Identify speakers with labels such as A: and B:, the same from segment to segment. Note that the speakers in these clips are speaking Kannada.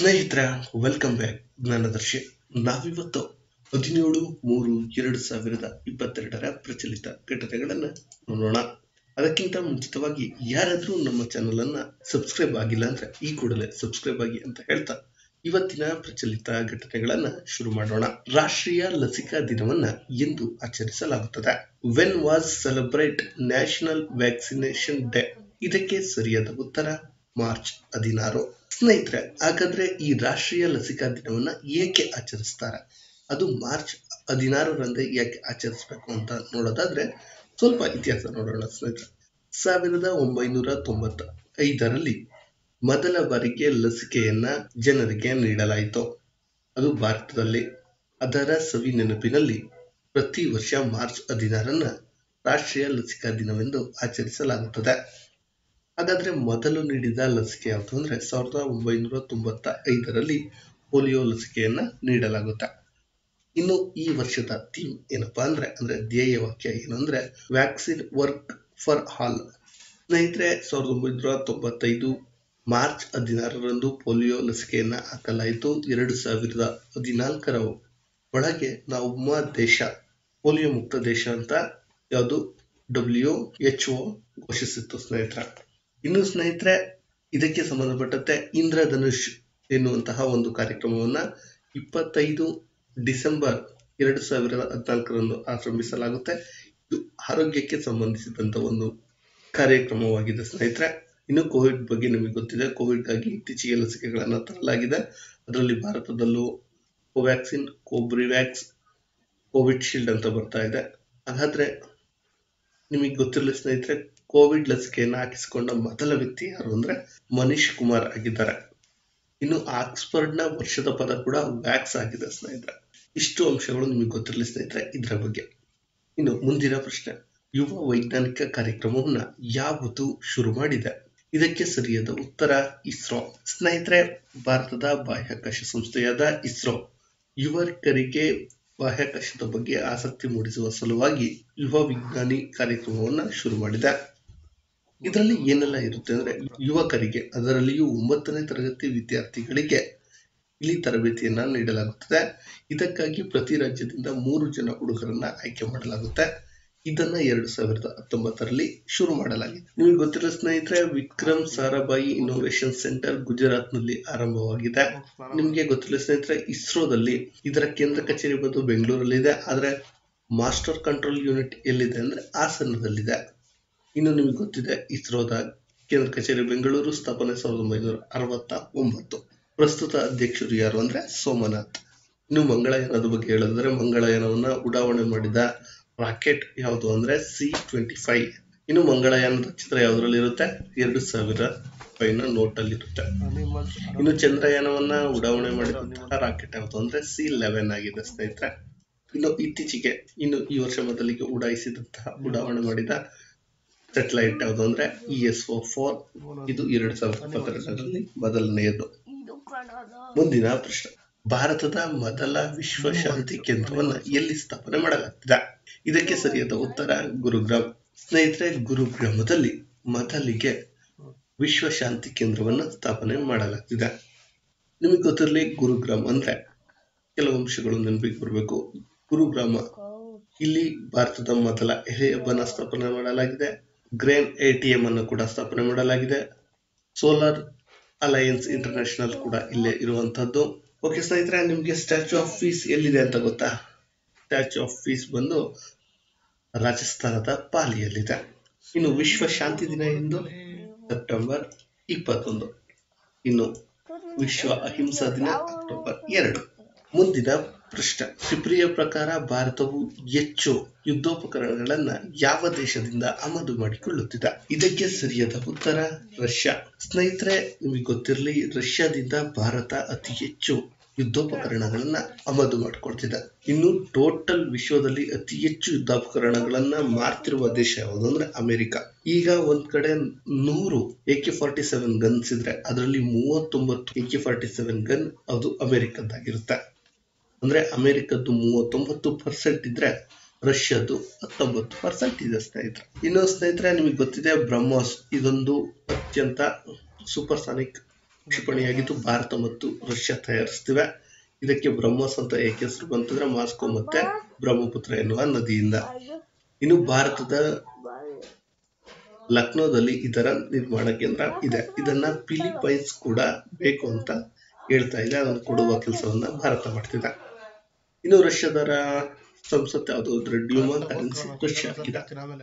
A: ಸ್ನೇಹಿತರ ವೆಲ್ಕಮ್ ಬ್ಯಾಕ್ ಜ್ಞಾನದರ್ಶಿ ನಾವಿವತ್ತು ಹದಿನೇಳು ಮೂರು ಎರಡು ಸಾವಿರದ ಇಪ್ಪತ್ತೆರಡರ ಪ್ರಚಲಿತ ಘಟನೆಗಳನ್ನ ನೋಡೋಣ ಅದಕ್ಕಿಂತ ಮುಂಚಿತವಾಗಿ ಯಾರಾದ್ರೂ ನಮ್ಮ ಚಾನೆಲ್ ಅನ್ನ ಸಬ್ಸ್ಕ್ರೈಬ್ ಆಗಿಲ್ಲ ಅಂದ್ರೆ ಈ ಕೂಡಲೇ ಸಬ್ಸ್ಕ್ರೈಬ್ ಆಗಿ ಅಂತ ಹೇಳ್ತಾ ಇವತ್ತಿನ ಪ್ರಚಲಿತ ಘಟನೆಗಳನ್ನ ಶುರು ಮಾಡೋಣ ರಾಷ್ಟ್ರೀಯ ಲಸಿಕಾ ದಿನವನ್ನ ಎಂದು ಆಚರಿಸಲಾಗುತ್ತದೆ when was celebrate national vaccination day ಇದಕ್ಕೆ ಸರಿಯಾದ ಉತ್ತರ ಮಾರ್ಚ್ ಹದಿನಾರು ಸ್ನೇಹಿತರೆ ಹಾಗಾದ್ರೆ ಈ ರಾಷ್ಟ್ರೀಯ ಲಸಿಕಾ ದಿನವನ್ನ ಏಕೆ ಆಚರಿಸ್ತಾರೆ ಅದು ಮಾರ್ಚ್ ಹದಿನಾರರಂದೇ ಯಾಕೆ ಆಚರಿಸಬೇಕು ಅಂತ ನೋಡೋದಾದ್ರೆ ಸ್ವಲ್ಪ ಇತಿಹಾಸ ನೋಡೋಣ ಸ್ನೇಹಿತರೆ ಸಾವಿರದ ಒಂಬೈನೂರ ತೊಂಬತ್ತ ಐದರಲ್ಲಿ ಮೊದಲ ಬಾರಿಗೆ ಲಸಿಕೆಯನ್ನ ಜನರಿಗೆ ನೀಡಲಾಯಿತು ಅದು ಭಾರತದಲ್ಲಿ ಅದರ ಸವಿ ನೆನಪಿನಲ್ಲಿ ಪ್ರತಿ ವರ್ಷ ಮಾರ್ಚ್ ಹದಿನಾರನ್ನ ರಾಷ್ಟ್ರೀಯ ಲಸಿಕಾ ದಿನವೆಂದು ಆಚರಿಸಲಾಗುತ್ತದೆ ಹಾಗಾದ್ರೆ ಮೊದಲು ನೀಡಿದ ಲಸಿಕೆ ಯಾವುದು ಅಂದ್ರೆ ಸಾವಿರದ ಒಂಬೈನೂರ ತೊಂಬತ್ತ ಐದರಲ್ಲಿ ಪೋಲಿಯೋ ಲಸಿಕೆಯನ್ನ ನೀಡಲಾಗುತ್ತೆ ಇನ್ನು ಈ ವರ್ಷದ ಥೀಮ್ ಏನಪ್ಪಾ ಅಂದ್ರೆ ಅಂದ್ರೆ ಧ್ಯೇಯ ವಾಕ್ಯ ಏನು ಅಂದ್ರೆ ವ್ಯಾಕ್ಸಿನ್ ವರ್ಕ್ ಫಾರ್ ಆಲ್ ಸ್ನೇಹಿತರೆ ಸಾವಿರದ ಒಂಬೈನೂರ ತೊಂಬತ್ತೈದು ಮಾರ್ಚ್ ಹದಿನಾರರಂದು ಪೋಲಿಯೋ ಲಸಿಕೆಯನ್ನ ಹಾಕಲಾಯಿತು ಎರಡು ಸಾವಿರದ ಹದಿನಾಲ್ಕರ ಒಳಗೆ ನಮ್ಮ ದೇಶ ಪೋಲಿಯೋ ಮುಕ್ತ ದೇಶ ಅಂತ ಯಾವುದು ಡಬ್ಲ್ಯೂ ಎಚ್ ಒ ಘೋಷಿಸಿತ್ತು ಸ್ನೇಹಿತರ ಇನ್ನು ಸ್ನೇಹಿತರೆ ಇದಕ್ಕೆ ಸಂಬಂಧಪಟ್ಟಂತೆ ಇಂದ್ರಧನುಷ್ ಎನ್ನುವಂತಹ ಒಂದು ಕಾರ್ಯಕ್ರಮವನ್ನ ಇಪ್ಪತ್ತೈದು ಡಿಸೆಂಬರ್ ಎರಡು ಸಾವಿರದ ಹದಿನಾಲ್ಕರಂದು ಆರಂಭಿಸಲಾಗುತ್ತೆ ಇದು ಆರೋಗ್ಯಕ್ಕೆ ಸಂಬಂಧಿಸಿದಂತ ಒಂದು ಕಾರ್ಯಕ್ರಮವಾಗಿದೆ ಸ್ನೇಹಿತರೆ ಇನ್ನು ಕೋವಿಡ್ ಬಗ್ಗೆ ನಿಮಗೆ ಗೊತ್ತಿದೆ ಕೋವಿಡ್ಗಾಗಿ ಇತ್ತೀಚೆಗೆ ಲಸಿಕೆಗಳನ್ನ ತರಲಾಗಿದೆ ಅದರಲ್ಲಿ ಭಾರತದಲ್ಲೂ ಕೋವ್ಯಾಕ್ಸಿನ್ ಕೋಬ್ರಿವ್ಯಾಕ್ಸ್ ಕೋವಿಡ್ ಶೀಲ್ಡ್ ಅಂತ ಬರ್ತಾ ಇದೆ ಹಾಗಾದ್ರೆ ನಿಮಗೆ ಗೊತ್ತಿರಲಿ ಸ್ನೇಹಿತರೆ ಕೋವಿಡ್ ಲಸಿಕೆಯನ್ನು ಹಾಕಿಸಿಕೊಂಡ ಮೊದಲ ವ್ಯಕ್ತಿ ಯಾರು ಅಂದ್ರೆ ಮನೀಶ್ ಕುಮಾರ್ ಆಗಿದ್ದಾರೆ ಇನ್ನು ಆಕ್ಸ್ಫರ್ಡ್ ನ ವರ್ಷದ ಪದ ಕೂಡ ವ್ಯಾಕ್ಸ್ ಆಗಿದೆ ಸ್ನೇಹಿತರೆ ಇಷ್ಟು ಅಂಶಗಳು ನಿಮಗೆ ಗೊತ್ತಿರಲಿ ಸ್ನೇಹಿತರೆ ಇದರ ಬಗ್ಗೆ ಇನ್ನು ಮುಂದಿನ ಪ್ರಶ್ನೆ ಯುವ ವೈಜ್ಞಾನಿಕ ಕಾರ್ಯಕ್ರಮವನ್ನ ಯಾವುದು ಶುರು ಮಾಡಿದೆ ಇದಕ್ಕೆ ಸರಿಯಾದ ಉತ್ತರ ಇಸ್ರೋ ಸ್ನೇಹಿತರೆ ಭಾರತದ ಬಾಹ್ಯಾಕಾಶ ಸಂಸ್ಥೆಯಾದ ಇಸ್ರೋ ಯುವಕರಿಗೆ ಬಾಹ್ಯಾಕಾಶದ ಬಗ್ಗೆ ಆಸಕ್ತಿ ಮೂಡಿಸುವ ಸಲುವಾಗಿ ಯುವ ವಿಜ್ಞಾನಿ ಕಾರ್ಯಕ್ರಮವನ್ನ ಶುರು ಮಾಡಿದೆ ಇದರಲ್ಲಿ ಏನೆಲ್ಲ ಇರುತ್ತೆ ಅಂದ್ರೆ ಯುವಕರಿಗೆ ಅದರಲ್ಲಿಯೂ ಒಂಬತ್ತನೇ ತರಗತಿ ವಿದ್ಯಾರ್ಥಿಗಳಿಗೆ ಇಲ್ಲಿ ತರಬೇತಿಯನ್ನ ನೀಡಲಾಗುತ್ತದೆ ಇದಕ್ಕಾಗಿ ಪ್ರತಿ ರಾಜ್ಯದಿಂದ ಮೂರು ಜನ ಹುಡುಗರನ್ನ ಆಯ್ಕೆ ಮಾಡಲಾಗುತ್ತೆ ಇದನ್ನ ಎರಡು ಸಾವಿರದ ಹತ್ತೊಂಬತ್ತರಲ್ಲಿ ಶುರು ಮಾಡಲಾಗಿದೆ ನಿಮಗೆ ಗೊತ್ತಿರೋ ಸ್ನೇಹಿತರೆ ವಿಕ್ರಮ್ ಸಾರಾಭಾಯಿ ಇನ್ನೋವೇಷನ್ ಸೆಂಟರ್ ಗುಜರಾತ್ ನಲ್ಲಿ ಆರಂಭವಾಗಿದೆ ನಿಮಗೆ ಗೊತ್ತಿಲ್ಲ ಸ್ನೇಹಿತರೆ ಇಸ್ರೋದಲ್ಲಿ ಇದರ ಕೇಂದ್ರ ಕಚೇರಿ ಬಂದು ಬೆಂಗಳೂರಲ್ಲಿದೆ ಆದ್ರೆ ಮಾಸ್ಟರ್ ಕಂಟ್ರೋಲ್ ಯೂನಿಟ್ ಎಲ್ಲಿದೆ ಅಂದ್ರೆ ಹಾಸನದಲ್ಲಿದೆ ಇನ್ನು ನಿಮಗೆ ಗೊತ್ತಿದೆ ಇಸ್ರೋದ ಕೇಂದ್ರ ಕಚೇರಿ ಬೆಂಗಳೂರು ಸ್ಥಾಪನೆ ಸಾವಿರದ ಒಂಬೈನೂರ ಅರವತ್ತ ಒಂಬತ್ತು ಪ್ರಸ್ತುತ ಅಧ್ಯಕ್ಷರು ಯಾರು ಅಂದ್ರೆ ಸೋಮನಾಥ್ ಇನ್ನು ಮಂಗಳಯಾನದ ಬಗ್ಗೆ ಹೇಳೋದಾದ್ರೆ ಮಂಗಳಯಾನವನ್ನ ಉಡಾವಣೆ ಮಾಡಿದ ರಾಕೆಟ್ ಯಾವುದು ಅಂದ್ರೆ ಸಿ ಟ್ವೆಂಟಿ ಫೈವ್ ಇನ್ನು ಮಂಗಳಯಾನದ ಚಿತ್ರ ಯಾವ್ದ್ರಲ್ಲಿ ಇರುತ್ತೆ ಎರಡು ಸಾವಿರ ರೂಪಾಯಿನ ನೋಟ್ ಅಲ್ಲಿ ಇರುತ್ತೆ ಇನ್ನು ಚಂದ್ರಯಾನವನ್ನ ಉಡಾವಣೆ ಮಾಡಿದಂತಹ ರಾಕೆಟ್ ಯಾವುದು ಅಂದ್ರೆ ಸಿ ಲೆವೆನ್ ಆಗಿದೆ ಸ್ನೇಹಿತರೆ ಇನ್ನು ಇತ್ತೀಚೆಗೆ ಇನ್ನು ಈ ವರ್ಷ ಮೊದಲಿಗೆ ಉಡಾಯಿಸಿದಂತಹ ಉಡಾವಣೆ ಮಾಡಿದ ಸೆಟಲೈಟ್ ಯಾವುದು ಅಂದ್ರೆ ಇ ಎಸ್ ಒ ಫೋರ್ ಇದು ಎರಡು ಸಾವಿರದ ಇಪ್ಪತ್ತೆರಡರಲ್ಲಿ ಮೊದಲನೆಯದು ಮುಂದಿನ ಪ್ರಶ್ನೆ ಭಾರತದ ಮೊದಲ ವಿಶ್ವ ಶಾಂತಿ ಕೇಂದ್ರವನ್ನ ಎಲ್ಲಿ ಸ್ಥಾಪನೆ ಮಾಡಲಾಗ್ತಿದೆ ಇದಕ್ಕೆ ಸರಿಯಾದ ಉತ್ತರ ಗುರುಗ್ರಾಮ್ ಸ್ನೇಹಿತರೆ ಗುರುಗ್ರಾಮದಲ್ಲಿ ಮೊದಲಿಗೆ ವಿಶ್ವ ಶಾಂತಿ ಕೇಂದ್ರವನ್ನ ಸ್ಥಾಪನೆ ಮಾಡಲಾಗ್ತಿದೆ ನಿಮಗೆ ಗೊತ್ತಿರಲಿ ಗುರುಗ್ರಾಮ್ ಅಂದ್ರೆ ಕೆಲವು ಅಂಶಗಳು ನೆನಪಿಗೆ ಬರಬೇಕು ಗುರುಗ್ರಾಮ ಇಲ್ಲಿ ಭಾರತದ ಮೊದಲ ಎಲೆ ಹಬ್ಬನ ಸ್ಥಾಪನೆ ಮಾಡಲಾಗಿದೆ ಗ್ರೇನ್ ಎಟಿಎಂ ಅನ್ನು ಕೂಡ ಸ್ಥಾಪನೆ ಮಾಡಲಾಗಿದೆ ಸೋಲಾರ್ ಅಲಯನ್ಸ್ ಇಂಟರ್ನ್ಯಾಷನಲ್ ಕೂಡ ಇಲ್ಲೇ ಇರುವಂತದ್ದು ಓಕೆ ಸ್ನೇಹಿತರೆ ನಿಮ್ಗೆ ಸ್ಟ್ಯಾಚ್ಯೂ ಆಫ್ ಪೀಸ್ ಎಲ್ಲಿದೆ ಅಂತ ಗೊತ್ತಾ ಸ್ಟ್ಯಾಚ್ಯೂ ಆಫ್ ಪೀಸ್ ಬಂದು ರಾಜಸ್ಥಾನದ ಪಾಲಿಯಲ್ಲಿದೆ ಇನ್ನು ವಿಶ್ವ ಶಾಂತಿ ದಿನ ಎಂದು ಸೆಪ್ಟೆಂಬರ್ ಇಪ್ಪತ್ತೊಂದು ಇನ್ನು ವಿಶ್ವ ಅಹಿಂಸಾ ದಿನ ಅಕ್ಟೋಬರ್ ಎರಡು ಮುಂದಿನ ಪ್ರಶ್ನೆ ಸುಪ್ರಿಯ ಪ್ರಕಾರ ಭಾರತವು ಹೆಚ್ಚು ಯುದ್ಧೋಪಕರಣಗಳನ್ನ ಯಾವ ದೇಶದಿಂದ ಆಮದು ಮಾಡಿಕೊಳ್ಳುತ್ತಿದೆ ಇದಕ್ಕೆ ಸರಿಯಾದ ಉತ್ತರ ರಷ್ಯಾ ಸ್ನೇಹಿತರೆ ನಿಮಗೆ ಗೊತ್ತಿರಲಿ ರಷ್ಯಾದಿಂದ ಭಾರತ ಅತಿ ಹೆಚ್ಚು ಯುದ್ಧೋಪಕರಣಗಳನ್ನ ಆಮದು ಮಾಡಿಕೊಳ್ತಿದೆ ಇನ್ನು ಟೋಟಲ್ ವಿಶ್ವದಲ್ಲಿ ಅತಿ ಹೆಚ್ಚು ಯುದ್ಧೋಪಕರಣಗಳನ್ನ ಮಾರ್ತಿರುವ ದೇಶ ಯಾವುದು ಅಂದ್ರೆ ಅಮೆರಿಕ ಈಗ ಒಂದ್ ಕಡೆ ನೂರು A K forty seven guns ಇದ್ರೆ ಅದರಲ್ಲಿ ಮೂವತ್ತೊಂಬತ್ತು A K forty seven gun ಅದು ಅಮೆರಿಕದ್ದಾಗಿರುತ್ತೆ ಅಂದ್ರೆ ಅಮೆರಿಕದ್ದು ಮೂವತ್ತೊಂಬತ್ತು ಪರ್ಸೆಂಟ್ ಇದ್ರೆ ರಷ್ಯಾದ್ದು ಹತ್ತೊಂಬತ್ತು ಪರ್ಸೆಂಟ್ ಇದೆ ಸ್ನೇಹಿತರೆ ಇನ್ನು ಸ್ನೇಹಿತರೆ ನಿಮಗೆ ಗೊತ್ತಿದೆ ಬ್ರಹ್ಮೋಸ್ ಇದೊಂದು ಅತ್ಯಂತ ಸೂಪರ್ ಸಾನಿಕ್ ಕ್ಷಿಪಣಿಯಾಗಿದ್ದು ಭಾರತ ಮತ್ತು ರಷ್ಯಾ ತಯಾರಿಸ್ತಿವೆ ಇದಕ್ಕೆ ಬ್ರಹ್ಮೋಸ್ ಅಂತ ಏಕೆ ಹೆಸರು ಬಂತಂದ್ರೆ ಮಾಸ್ಕೋ ಮತ್ತೆ ಬ್ರಹ್ಮಪುತ್ರ ಎನ್ನುವ ನದಿಯಿಂದ ಇನ್ನು ಭಾರತದ ಲಕ್ನೋದಲ್ಲಿ ಇದರ ನಿರ್ಮಾಣ ಕೇಂದ್ರ ಇದೆ ಇದನ್ನ ಫಿಲಿಪೈನ್ಸ್ ಕೂಡ ಬೇಕು ಅಂತ ಹೇಳ್ತಾ ಇದೆ ಅದನ್ನು ಕೊಡುವ ಕೆಲಸವನ್ನ ಭಾರತ ಮಾಡ್ತಿದೆ ಇನ್ನು ರಷ್ಯಾದರ ಸಂಸತ್ ಯಾವುದು ಅಂದ್ರೆ ಡ್ಯೂಮಾ ಕರೆನ್ಸಿ ರಷ್ಯಾ ಆಗಿದೆ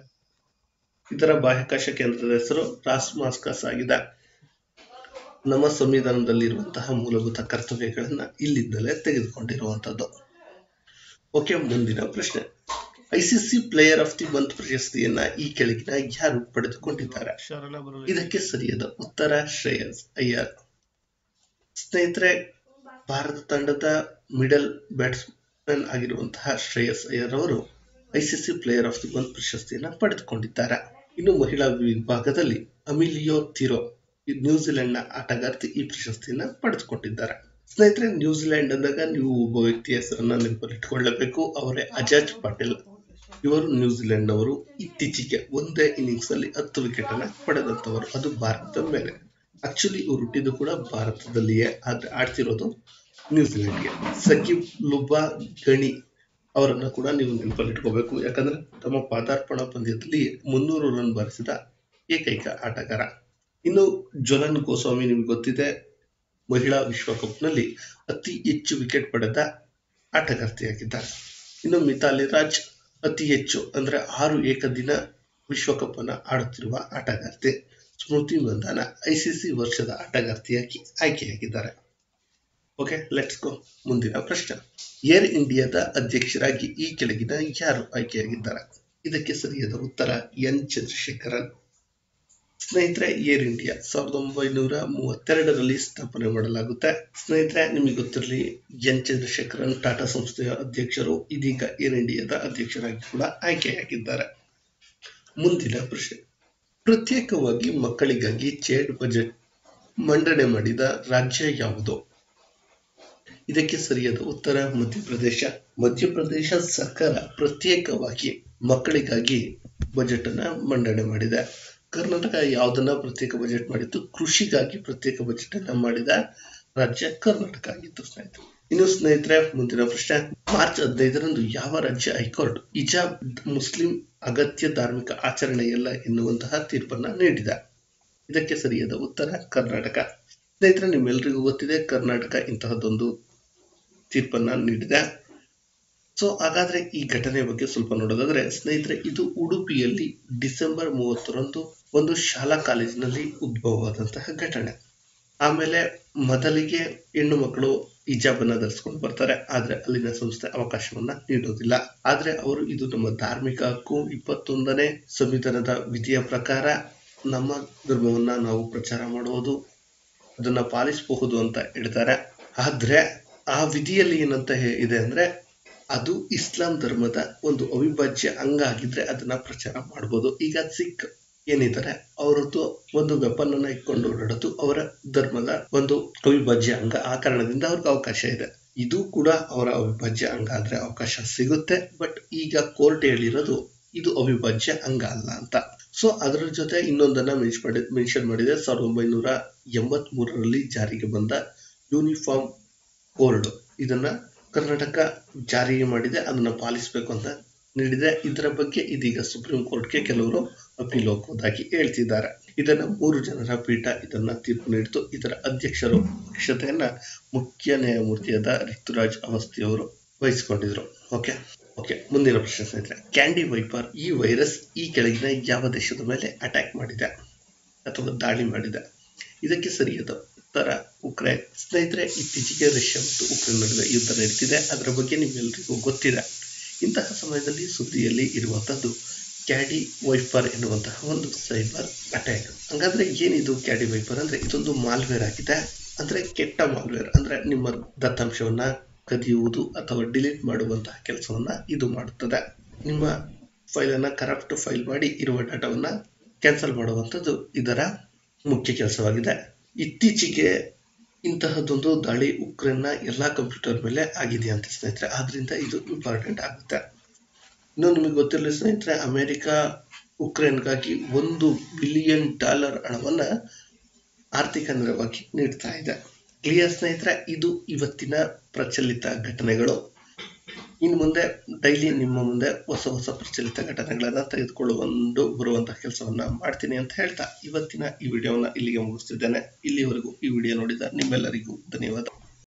A: ಇದರ ಬಾಹ್ಯಾಕಾಶ ಕೇಂದ್ರದ ಹೆಸರು ರಾಸ್ಮಾಸ್ಕಸ್ ಆಗಿದೆ ನಮ್ಮ ಸಂವಿಧಾನದಲ್ಲಿರುವಂತಹ ಮೂಲಭೂತ ಕರ್ತವ್ಯಗಳನ್ನ ಇಲ್ಲಿಂದಲೇ ತೆಗೆದುಕೊಂಡಿರುವಂತದ್ದು ಓಕೆ ಮುಂದಿನ ಪ್ರಶ್ನೆ ICC player of the month ಪ್ರಶಸ್ತಿಯನ್ನ ಈ ಕೆಳಗಿನ ಯಾರು ಪಡೆದುಕೊಂಡಿದ್ದಾರೆ ಇದಕ್ಕೆ ಸರಿಯಾದ ಉತ್ತರ ಶ್ರೇಯಸ್ ಅಯ್ಯರ್ ಸ್ನೇಹಿತರೆ ಭಾರತ ತಂಡದ ಮಿಡಲ್ ಬ್ಯಾಟ್ಸ್ಮನ್ ಆಗಿರುವಂತಹ ಶ್ರೇಯಸ್ ಅಯ್ಯರ್ ಅವರು ICC player of the month ಪ್ರಶಸ್ತಿಯನ್ನ ಪಡೆದುಕೊಂಡಿದ್ದಾರೆ ಇನ್ನು ಮಹಿಳಾ ವಿಭಾಗದಲ್ಲಿ ಅಮಿಲಿಯೋ ತಿರೋ ನ್ಯೂಜಿಲೆಂಡ್ನ ಆಟಗಾರ್ತಿ ಈ ಪ್ರಶಸ್ತಿಯನ್ನ ಪಡೆದುಕೊಂಡಿದ್ದಾರೆ ಸ್ನೇಹಿತರೆ ನ್ಯೂಜಿಲೆಂಡ್ ಅಂದಾಗ ನೀವು ಒಬ್ಬ ವ್ಯಕ್ತಿಯ ಹೆಸರನ್ನ ನೆನಪಲ್ಲಿಟ್ಟುಕೊಳ್ಳಬೇಕು ಅವರೇ ಅಜಾಜ್ ಪಾಟೀಲ್ ಇವರು ನ್ಯೂಜಿಲೆಂಡ್ ಅವರು ಇತ್ತೀಚೆಗೆ ಒಂದೇ ಇನ್ನಿಂಗ್ಸ್ ಅಲ್ಲಿ ಹತ್ತು ವಿಕೆಟ್ ಅನ್ನ ಪಡೆದಂತವರು ಅದು ಭಾರತದ ಮೇಲೆ ಆಕ್ಚುಲಿ ಇವರು ಹುಟ್ಟಿದ್ದು ಕೂಡ ಭಾರತದಲ್ಲಿಯೇ ಆದ್ರೆ ಆಡ್ತಿರೋದು ನ್ಯೂಜಿಲೆಂಡ್ಗೆ ಸಕಿಬ್ ಲುಬಾ ಗಣಿ ಅವರನ್ನ ಕೂಡ ನೀವು ನೆನಪಲ್ಲಿಟ್ಕೋಬೇಕು ಯಾಕಂದ್ರೆ ತಮ್ಮ ಪಾದಾರ್ಪಣಾ ಪಂದ್ಯದಲ್ಲಿ ಮುನ್ನೂರು ರನ್ ಬಾರಿಸಿದ ಏಕೈಕ ಆಟಗಾರ ಇನ್ನು ಜೊಲನ್ ಗೋಸ್ವಾಮಿ ನಿಮ್ಗೆ ಗೊತ್ತಿದೆ ಮಹಿಳಾ ವಿಶ್ವಕಪ್ನಲ್ಲಿ ಅತಿ ಹೆಚ್ಚು ವಿಕೆಟ್ ಪಡೆದ ಆಟಗಾರ್ತಿಯಾಗಿದ್ದಾರೆ ಇನ್ನು ಮಿತಾಲಿ ರಾಜ್ ಅತಿ ಹೆಚ್ಚು ಅಂದ್ರೆ ಆರು ಏಕದಿನ ವಿಶ್ವಕಪ್ ಅನ್ನ ಆಡುತ್ತಿರುವ ಆಟಗಾರ್ತಿ ಸ್ಮೃತಿ ಮಂದಾನ ಐಸಿಸಿ ವರ್ಷದ ಆಟಗಾರ್ತಿಯಾಗಿ ಆಯ್ಕೆಯಾಗಿದ್ದಾರೆ ಓಕೆ ಲೆಟ್ಸ್ ಗೋ ಮುಂದಿನ ಪ್ರಶ್ನೆ ಏರ್ ಇಂಡಿಯಾದ ಅಧ್ಯಕ್ಷರಾಗಿ ಈ ಕೆಳಗಿನ ಯಾರು ಆಯ್ಕೆಯಾಗಿದ್ದಾರೆ ಇದಕ್ಕೆ ಸರಿಯಾದ ಉತ್ತರ ಎನ್ ಚಂದ್ರಶೇಖರನ್ ಸ್ನೇಹಿತರೆ ಏರ್ ಇಂಡಿಯಾ ಸಾವಿರದ ಒಂಬೈನೂರ ಮೂವತ್ತೆರಡರಲ್ಲಿ ಸ್ಥಾಪನೆ ಮಾಡಲಾಗುತ್ತೆ ಸ್ನೇಹಿತರೆ ನಿಮಗೆ ಗೊತ್ತಿರಲಿ ಎನ್ ಚಂದ್ರಶೇಖರನ್ ಟಾಟಾ ಸಂಸ್ಥೆಯ ಅಧ್ಯಕ್ಷರು ಇದೀಗ ಏರ್ ಇಂಡಿಯಾದ ಅಧ್ಯಕ್ಷರಾಗಿ ಕೂಡ ಆಯ್ಕೆಯಾಗಿದ್ದಾರೆ ಮುಂದಿನ ಪ್ರಶ್ನೆ ಪ್ರತ್ಯೇಕವಾಗಿ ಮಕ್ಕಳಿಗಾಗಿ ಚೇಡ್ ಬಜೆಟ್ ಮಂಡನೆ ಮಾಡಿದ ರಾಜ್ಯ ಯಾವುದು ಇದಕ್ಕೆ ಸರಿಯಾದ ಉತ್ತರ ಮಧ್ಯಪ್ರದೇಶ ಮಧ್ಯಪ್ರದೇಶ ಸರ್ಕಾರ ಪ್ರತ್ಯೇಕವಾಗಿ ಮಕ್ಕಳಿಗಾಗಿ ಬಜೆಟ್ ಅನ್ನ ಮಂಡನೆ ಮಾಡಿದೆ ಕರ್ನಾಟಕ ಯಾವುದನ್ನ ಪ್ರತ್ಯೇಕ ಬಜೆಟ್ ಮಾಡಿತ್ತು ಕೃಷಿಗಾಗಿ ಪ್ರತ್ಯೇಕ ಬಜೆಟ್ ಅನ್ನ ಮಾಡಿದ ರಾಜ್ಯ ಕರ್ನಾಟಕ ಆಗಿತ್ತು ಸ್ನೇಹಿತರೆ ಇನ್ನು ಸ್ನೇಹಿತರೆ ಮುಂದಿನ ಪ್ರಶ್ನೆ ಮಾರ್ಚ್ ಹದಿನೈದರಂದು ಯಾವ ರಾಜ್ಯ ಹೈಕೋರ್ಟ್ ಇಜಾಬ್ ಮುಸ್ಲಿಂ ಅಗತ್ಯ ಧಾರ್ಮಿಕ ಆಚರಣೆಯಲ್ಲ ಎನ್ನುವಂತಹ ತೀರ್ಪನ್ನ ನೀಡಿದೆ ಇದಕ್ಕೆ ಸರಿಯಾದ ಉತ್ತರ ಕರ್ನಾಟಕ ಸ್ನೇಹಿತರೆ ನಿಮ್ಮೆಲ್ಲರಿಗೂ ಗೊತ್ತಿದೆ ಕರ್ನಾಟಕ ಇಂತಹದ್ದೊಂದು ತೀರ್ಪನ್ನ ನೀಡಿದೆ ಸೊ ಹಾಗಾದ್ರೆ ಈ ಘಟನೆ ಬಗ್ಗೆ ಸ್ವಲ್ಪ ನೋಡೋದಾದ್ರೆ ಸ್ನೇಹಿತರೆ ಇದು ಉಡುಪಿಯಲ್ಲಿ ಡಿಸೆಂಬರ್ ಮೂವತ್ತರಂದು ಒಂದು ಶಾಲಾ ಕಾಲೇಜಿನಲ್ಲಿ ಉದ್ಭವವಾದಂತಹ ಘಟನೆ ಆಮೇಲೆ ಮೊದಲಿಗೆ ಹೆಣ್ಣು ಮಕ್ಕಳು ಹಿಜಾಬನ್ನ ಧರಿಸ್ಕೊಂಡು ಬರ್ತಾರೆ ಆದ್ರೆ ಅಲ್ಲಿನ ಸಂಸ್ಥೆ ಅವಕಾಶವನ್ನ ನೀಡೋದಿಲ್ಲ ಆದ್ರೆ ಅವರು ಇದು ನಮ್ಮ ಧಾರ್ಮಿಕ ಹಕ್ಕು ಇಪ್ಪತ್ತೊಂದನೇ ಸಂವಿಧಾನದ ವಿಧಿಯ ಪ್ರಕಾರ ನಮ್ಮ ಧರ್ಮವನ್ನ ನಾವು ಪ್ರಚಾರ ಮಾಡುವುದು ಅದನ್ನ ಪಾಲಿಸಬಹುದು ಅಂತ ಹೇಳ್ತಾರೆ ಆದ್ರೆ ಆ ವಿಧಿಯಲ್ಲಿ ಏನಂತ ಹೇ- ಇದೆ ಅಂದ್ರೆ ಅದು ಇಸ್ಲಾಂ ಧರ್ಮದ ಒಂದು ಅವಿಭಾಜ್ಯ ಅಂಗ ಆಗಿದ್ರೆ ಅದನ್ನ ಪ್ರಚಾರ ಮಾಡ್ಬೋದು ಈಗ ಸಿಖ್ ಏನಿದ್ದಾರೆ ಅವರದ್ದು ಒಂದು ವೆಪನ್ ಅನ್ನ ಇಟ್ಕೊಂಡು ಓಡಾಡೋದು ಅವರ ಧರ್ಮದ ಒಂದು ಅವಿಭಾಜ್ಯ ಅಂಗ ಆ ಕಾರಣದಿಂದ ಅವ್ರಿಗೆ ಅವಕಾಶ ಇದೆ ಇದು ಕೂಡ ಅವರ ಅವಿಭಾಜ್ಯ ಅಂಗ ಆದ್ರೆ ಅವಕಾಶ ಸಿಗುತ್ತೆ ಬಟ್ ಈಗ ಕೋರ್ಟ್ ಹೇಳಿರೋದು ಇದು ಅವಿಭಾಜ್ಯ ಅಂಗ ಅಲ್ಲ ಅಂತ ಸೊ ಅದರ ಜೊತೆ ಇನ್ನೊಂದನ್ನ ಮೆನ್ಷನ್ ಮಾಡಿ ಮೆನ್ಷನ್ ಮಾಡಿದೆ ಸಾವಿರದ ಒಂಬೈನೂರ ಎಂಬತ್ ಮೂರರಲ್ಲಿ ಜಾರಿಗೆ ಬಂದ ಯೂನಿಫಾರ್ಮ್ ಕೋಡ್ ಇದನ್ನ ಕರ್ನಾಟಕ ಜಾರಿಗೆ ಮಾಡಿದೆ ಅದನ್ನ ಪಾಲಿಸಬೇಕು ಅಂತ ನೀಡಿದೆ ಇದರ ಬಗ್ಗೆ ಇದೀಗ ಸುಪ್ರೀಂ ಕೋರ್ಟ್ಗೆ ಕೆಲವರು ಅಪೀಲ್ ಹೋಗುವುದಾಗಿ ಹೇಳ್ತಿದ್ದಾರೆ ಇದನ್ನ ಮೂರು ಜನರ ಪೀಠ ಇದನ್ನ ತೀರ್ಪು ನೀಡಿತು ಇದರ ಅಧ್ಯಕ್ಷರು ಅಧ್ಯಕ್ಷತೆಯನ್ನ ಮುಖ್ಯ ನ್ಯಾಯಮೂರ್ತಿಯಾದ ರಿತುರಾಜ್ ಅವಸ್ಥಿಯವರು ವಹಿಸಿಕೊಂಡಿದ್ರು ಓಕೆ ಓಕೆ ಮುಂದಿನ ಪ್ರಶ್ನೆ ಸ್ನೇಹಿತರೆ ಕ್ಯಾಂಡಿ ವೈಪರ್ ಈ ವೈರಸ್ ಈ ಕೆಳಗಿನ ಯಾವ ದೇಶದ ಮೇಲೆ ಅಟ್ಯಾಕ್ ಮಾಡಿದೆ ಅಥವಾ ದಾಳಿ ಮಾಡಿದೆ ಇದಕ್ಕೆ ಸರಿಯಾದ ಉತ್ತರ ಉಕ್ರೇನ್ ಸ್ನೇಹಿತರೆ ಇತ್ತೀಚೆಗೆ ರಷ್ಯಾ ಮತ್ತು ಉಕ್ರೇನ್ ನಡುವೆ ಯುದ್ಧ ನಡೀತಿದೆ ಅದರ ಬಗ್ಗೆ ನಿಮ್ಮೆಲ್ಲರಿಗೂ ಗೊತ್ತಿದೆ ಇಂತಹ ಸಮಯದಲ್ಲಿ ಸುದ್ದಿಯಲ್ಲಿ ಇರುವಂತದ್ದು ಕ್ಯಾಡಿ ವೈಫರ್ ಎನ್ನುವಂತಹ ಒಂದು ಸೈಬರ್ ಅಟ್ಯಾಕ್ ಹಂಗಾದ್ರೆ ಏನಿದು ಕ್ಯಾಡಿ ವೈಫರ್ ಅಂದ್ರೆ ಇದೊಂದು ಮಾಲ್ವೇರ್ ಆಗಿದೆ ಅಂದ್ರೆ ಕೆಟ್ಟ ಮಾಲ್ವೇರ್ ಅಂದ್ರೆ ನಿಮ್ಮ ದತ್ತಾಂಶವನ್ನ ಕದಿಯುವುದು ಅಥವಾ ಡಿಲೀಟ್ ಮಾಡುವಂತಹ ಕೆಲಸವನ್ನ ಇದು ಮಾಡುತ್ತದೆ ನಿಮ್ಮ ಫೈಲ್ ಅನ್ನ ಕರಪ್ಟ್ ಫೈಲ್ ಮಾಡಿ ಇರುವ ಡಾಟಾವನ್ನ ಕ್ಯಾನ್ಸಲ್ ಮಾಡುವಂಥದ್ದು ಇದರ ಮುಖ್ಯ ಕೆಲಸವಾಗಿದೆ ಇತ್ತೀಚೆಗೆ ಇಂತಹದ್ದೊಂದು ದಾಳಿ ಉಕ್ರೇನ್ನ ಎಲ್ಲಾ ಕಂಪ್ಯೂಟರ್ ಮೇಲೆ ಆಗಿದೆ ಅಂತ ಸ್ನೇಹಿತರೆ ಆದ್ರಿಂದ ಇದು ಇಂಪಾರ್ಟೆಂಟ್ ಆಗುತ್ತೆ ಇನ್ನು ನಿಮಗೆ ಗೊತ್ತಿರಲಿ ಸ್ನೇಹಿತರೆ ಅಮೆರಿಕ ಉಕ್ರೇನ್ಗಾಗಿ ಒಂದು ಬಿಲಿಯನ್ ಡಾಲರ್ ಹಣವನ್ನ ಆರ್ಥಿಕ ನೆರವಾಗಿ ನೀಡ್ತಾ ಇದೆ ಕ್ಲಿಯರ್ ಸ್ನೇಹಿತರೆ ಇದು ಇವತ್ತಿನ ಪ್ರಚಲಿತ ಘಟನೆಗಳು ಇನ್ನು ಮುಂದೆ ಡೈಲಿ ನಿಮ್ಮ ಮುಂದೆ ಹೊಸ ಹೊಸ ಪ್ರಚಲಿತ ಘಟನೆಗಳನ್ನ ತೆಗೆದುಕೊಳ್ಳುವಂದು ಬರುವಂತಹ ಕೆಲಸವನ್ನ ಮಾಡ್ತೀನಿ ಅಂತ ಹೇಳ್ತಾ ಇವತ್ತಿನ ಈ ವಿಡಿಯೋನ ಇಲ್ಲಿಗೆ ಮುಗಿಸ್ತಿದ್ದೇನೆ ಇಲ್ಲಿವರೆಗೂ ಈ ವಿಡಿಯೋ ನೋಡಿದ ನಿಮ್ಮೆಲ್ಲರಿಗೂ ಧನ್ಯವಾದ